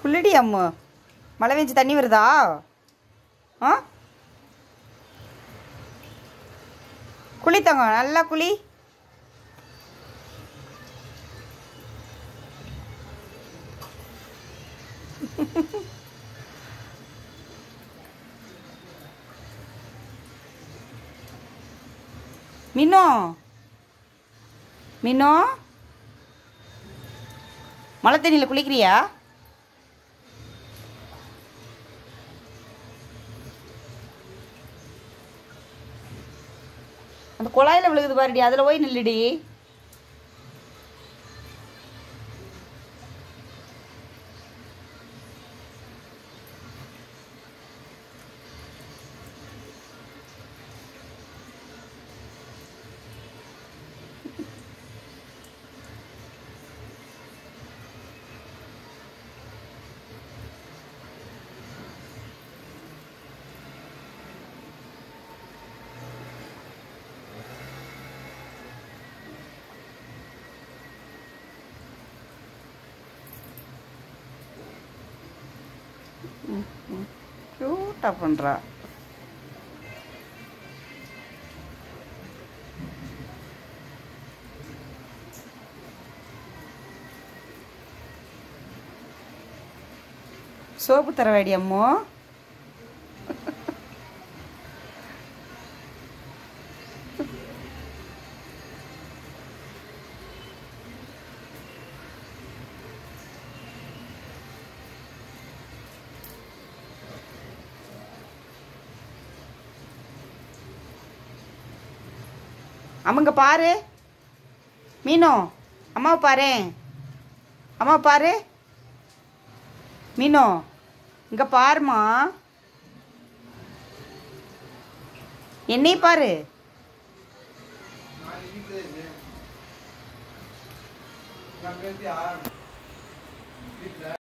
குளிடி அம்மு மழை பெஞ்சு தண்ணி வருதா ஆ குளித்தங்க நல்லா குளி மினோ மினோ மழை தண்ணியில் குளிக்கிறியா அந்த குழாயில் விழுகுது பாருடி அதில் போய் நில்லுடி க்யூட்டாக பண்ணுறா சோப்பு தர வேடி அம்மோ அம்மாங்க பாரு மீனோ அம்மாவை பாரு அம்மா பாரு மீனோ இங்க பாருமா என்னைய பாரு